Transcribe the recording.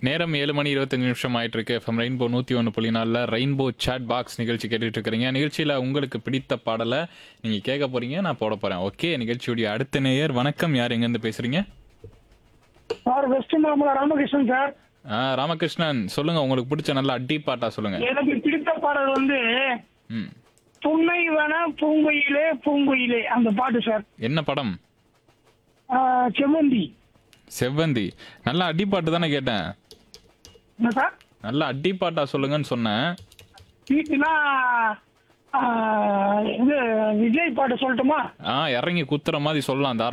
நேரம் ஏழு மணி இருபத்தஞ்சு நிமிஷம் ஆயிட்டு இருக்கு எஃப்எம் ரெயின்போ நூற்றி ஒன்று புள்ளி நாலில் ரெயின்போ சாட் பாக்ஸ் நிகழ்ச்சி கேட்டுட்டு இருக்கிறீங்க நிகழ்ச்சியில் உங்களுக்கு பிடித்த பாடலை நீங்கள் கேட்க போறீங்க நான் போட போகிறேன் ஓகே நிகழ்ச்சியுடைய அடுத்த நேயர் வணக்கம் யார் எங்கேருந்து பேசுறீங்க sir west Mamala Ramakrishnan sir ஆ ராமகிருஷ்ணன் சொல்லுங்க உங்களுக்கு பிடிச்ச நல்ல அடி பாட்டா சொல்லுங்க எனக்கு பிடித்த பாடல் வந்து ம் புன்னை வன பூங்குயிலே பூங்குயிலே அந்த பாட்டு சார் என்ன படம் ஆ, செவ்வந்தி செவ்வந்தி நல்ல அடி பாட்டு தானே கேட்டேன் என்ன சார் நல்ல அடி பாட்டா சொல்லுங்கன்னு சொன்னேன் வீட்டுனா இது விஜய் பாட்டு சொல்லட்டுமா ஆ இறங்கி குத்துற மாதிரி சொல்லலாம் தாராளமா